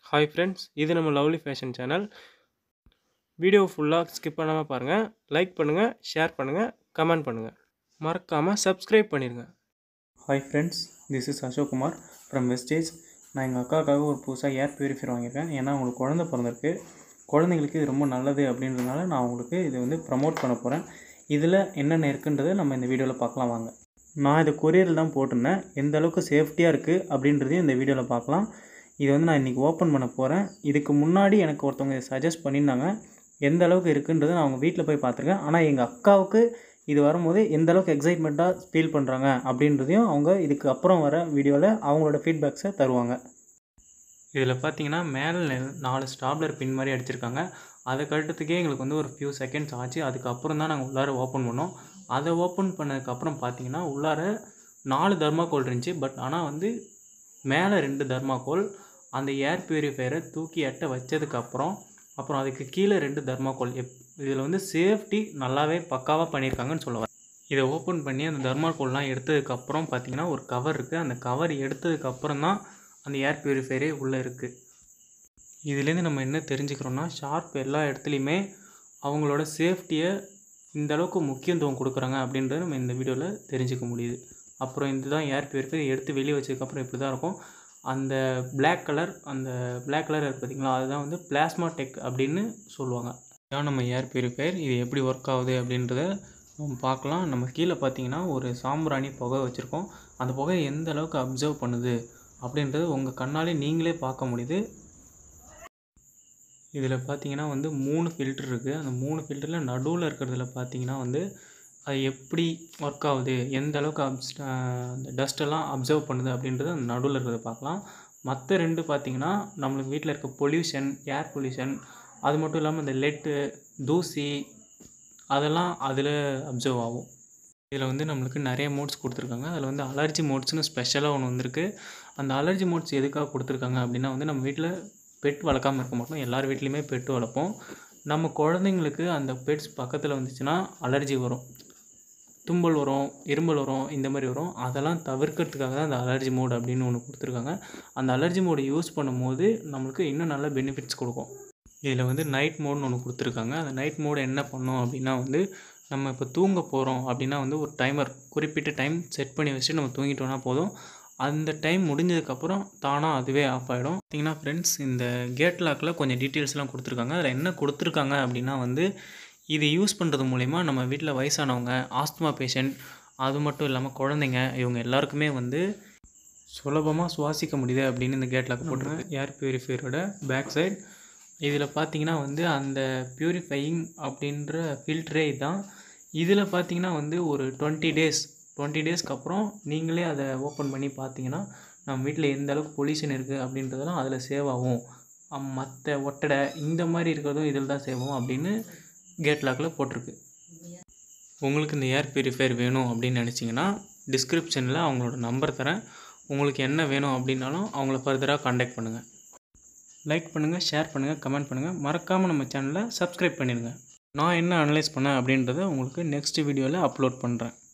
hi friends இது நம்ம lovely fashion channel video ஃபுல்லாக ஸ்கிப் பண்ணாமல் பாருங்கள் லைக் பண்ணுங்கள் ஷேர் பண்ணுங்கள் கமெண்ட் பண்ணுங்கள் மறக்காமல் சப்ஸ்கிரைப் பண்ணிடுங்க hi friends this is Ashokkumar from wastage நான் எங்கள் அக்காவுக்காக ஒரு புதுசாக ஏர் பியூரிஃபையர் வாங்கியிருக்கேன் ஏன்னா அவங்களுக்கு குழந்த பிறந்திருக்கு குழந்தைங்களுக்கு இது ரொம்ப நல்லது அப்படின்றதுனால நான் உங்களுக்கு இது வந்து ப்ரமோட் பண்ண போகிறேன் இதில் என்னென்ன இருக்குன்றதை நம்ம இந்த வீடியோவில் பார்க்கலாம் வாங்க நான் இதை கொரியரில் தான் போட்டிருந்தேன் எந்த அளவுக்கு சேஃப்டியாக இருக்குது அப்படின்றதையும் இந்த வீடியோவில் பார்க்கலாம் இது வந்து நான் இன்றைக்கி ஓப்பன் பண்ண போகிறேன் இதுக்கு முன்னாடி எனக்கு ஒருத்தவங்க சஜஸ்ட் பண்ணியிருந்தாங்க எந்த அளவுக்கு இருக்குன்றதை நான் அவங்க வீட்டில் போய் பார்த்துருக்கேன் ஆனால் எங்கள் அக்காவுக்கு இது வரும்போது எந்த அளவுக்கு எக்ஸைட்மெண்ட்டாக ஃபீல் பண்ணுறாங்க அப்படின்றதையும் அவங்க இதுக்கு அப்புறம் வர வீடியோவில் அவங்களோட ஃபீட்பேக்ஸை தருவாங்க இதில் பார்த்தீங்கன்னா மேலே நாலு ஸ்டாப்லர் பின் மாதிரி அடிச்சிருக்காங்க அதை கட்டுறதுக்கே எங்களுக்கு வந்து ஒரு ஃபியூ செகண்ட்ஸ் ஆச்சு அதுக்கப்புறம் தான் நாங்கள் உள்ளார ஓப்பன் பண்ணோம் அதை ஓப்பன் பண்ணதுக்கப்புறம் பார்த்தீங்கன்னா உள்ளார நாலு தர்மாக்கோல் இருந்துச்சு பட் ஆனால் வந்து மேலே ரெண்டு தர்மாக்கோல் அந்த ஏர் பியூரிஃபையரை தூக்கி எட்ட வச்சதுக்கப்புறம் அப்புறம் அதுக்கு கீழே ரெண்டு தர்மாக்கோல் எப் இதில் வந்து சேஃப்டி நல்லாவே பக்காவாக பண்ணியிருக்காங்கன்னு சொல்லுவேன் இதை ஓப்பன் பண்ணி அந்த தர்மாக்கோல்லாம் எடுத்ததுக்கப்புறம் பார்த்தீங்கன்னா ஒரு கவர் இருக்குது அந்த கவர் எடுத்ததுக்கப்புறம் தான் அந்த ஏர் பியூரிஃபையரே உள்ளே இருக்குது இதுலேருந்து நம்ம என்ன தெரிஞ்சுக்கிறோன்னா ஷார்ப் எல்லா இடத்துலையுமே அவங்களோட சேஃப்டியை இந்த அளவுக்கு முக்கியத்துவம் கொடுக்குறாங்க அப்படின்றத நம்ம இந்த வீடியோவில் தெரிஞ்சுக்க முடியுது அப்புறம் இதுதான் ஏர் பியூரிஃபையர் எடுத்து வெளியே வச்சதுக்கப்புறம் இப்படி தான் இருக்கும் அந்த Black கலர் அந்த Black கலர் இருக்குது பார்த்தீங்களா அதுதான் வந்து பிளாஸ்மா டெக் அப்படின்னு சொல்லுவாங்க இதான் நம்ம ஏர் பியூரிஃபையர் இது எப்படி ஒர்க் ஆகுது அப்படின்றத நம்ம பார்க்கலாம் நம்ம கீழே பார்த்தீங்கன்னா ஒரு சாம்பிராணி புகை வச்சுருக்கோம் அந்த புகை எந்த அளவுக்கு அப்சர்வ் பண்ணுது அப்படின்றது உங்கள் கண்ணாலே நீங்களே பார்க்க முடியுது இதில் பார்த்தீங்கன்னா வந்து மூணு ஃபில்டர் இருக்குது அந்த மூணு ஃபில்டரில் நடுவில் இருக்கிறதுல பார்த்தீங்கன்னா வந்து அது எப்படி ஒர்க் ஆகுது எந்த அளவுக்கு அப்ஸ் அந்த டஸ்ட்டெல்லாம் அப்சர்வ் பண்ணுது அப்படின்றது அந்த நடுவில் இருக்கிறத பார்க்கலாம் மற்ற ரெண்டு பார்த்தீங்கன்னா நம்மளுக்கு வீட்டில் இருக்க பொல்யூஷன் ஏர் பொல்யூஷன் அது மட்டும் இல்லாமல் இந்த லெட்டு தூசி அதெல்லாம் அதில் அப்சர்வ் ஆகும் இதில் வந்து நம்மளுக்கு நிறைய மோட்ஸ் கொடுத்துருக்காங்க அதில் வந்து அலர்ஜி மோட்ஸ்னு ஸ்பெஷலாக ஒன்று வந்திருக்கு அந்த அலர்ஜி மோட்ஸ் எதுக்காக கொடுத்துருக்காங்க அப்படின்னா வந்து நம்ம வீட்டில் பெட் வளர்க்காமல் இருக்க மாட்டோம் எல்லார் வீட்லேயுமே பெட் வளர்ப்போம் நம்ம குழந்தைங்களுக்கு அந்த பெட்ஸ் பக்கத்தில் வந்துச்சுன்னா அலர்ஜி வரும் தும்பல் வரும் இருமல் வரும் இந்த மாதிரி வரும் அதெல்லாம் தவிர்க்கிறதுக்காக தான் அந்த அலர்ஜி மோட் அப்படின்னு ஒன்று கொடுத்துருக்காங்க அந்த அலர்ஜி மோடு யூஸ் பண்ணும்போது நம்மளுக்கு இன்னும் நல்ல பெனிஃபிட்ஸ் கொடுக்கும் இதில் வந்து நைட் மோட்னு ஒன்று கொடுத்துருக்காங்க அந்த நைட் மோடு என்ன பண்ணோம் அப்படின்னா வந்து நம்ம இப்போ தூங்க போகிறோம் அப்படின்னா வந்து ஒரு டைமர் குறிப்பிட்ட டைம் செட் பண்ணி வச்சுட்டு நம்ம தூங்கிட்டோம்னா போதும் அந்த டைம் முடிஞ்சதுக்கப்புறம் தானாக அதுவே ஆஃப் ஆகிடும் பார்த்தீங்கன்னா ஃப்ரெண்ட்ஸ் இந்த கேட் லாக்கில் கொஞ்சம் டீட்டெயில்ஸ்லாம் கொடுத்துருக்காங்க அதில் என்ன கொடுத்துருக்காங்க அப்படின்னா வந்து இது யூஸ் பண்ணுறது மூலிமா நம்ம வீட்டில் வயசானவங்க ஆஸ்துமா பேஷண்ட் அது மட்டும் இல்லாமல் குழந்தைங்க இவங்க எல்லாருக்குமே வந்து சுலபமாக சுவாசிக்க முடியுது அப்படின்னு இந்த கேட் லாக் போட்டிருக்கு ஏர் பியூரிஃபையரோட பேக் சைட் இதில் பார்த்தீங்கன்னா வந்து அந்த பியூரிஃபையிங் அப்படின்ற ஃபில்டரே இதுதான் இதில் பார்த்தீங்கன்னா வந்து ஒரு டுவெண்ட்டி டேஸ் டுவெண்ட்டி டேஸ்க்கு அப்புறம் நீங்களே அதை ஓப்பன் பண்ணி பார்த்தீங்கன்னா நம்ம வீட்டில் எந்த அளவுக்கு பொல்யூஷன் இருக்குது அப்படின்றதெல்லாம் அதில் சேவ் ஆகும் மற்ற ஒட்டடை இந்த மாதிரி இருக்கிறதும் இதில் தான் சேவ் ஆகும் அப்படின்னு கேட் லாக்கில் போட்டிருக்கு உங்களுக்கு இந்த ஏர் பியூரிஃபையர் வேணும் அப்படின்னு நினச்சிங்கன்னா டிஸ்கிரிப்ஷனில் அவங்களோட நம்பர் தரேன் உங்களுக்கு என்ன வேணும் அப்படின்னாலும் அவங்கள ஃபர்தராக காண்டாக்ட் பண்ணுங்கள் லைக் பண்ணுங்கள் ஷேர் பண்ணுங்கள் கமெண்ட் பண்ணுங்கள் மறக்காமல் நம்ம சேனலை சப்ஸ்கிரைப் பண்ணிடுங்க நான் என்ன அனலைஸ் பண்ணேன் அப்படின்றத உங்களுக்கு நெக்ஸ்ட் வீடியோவில் அப்லோட் பண்ணுறேன்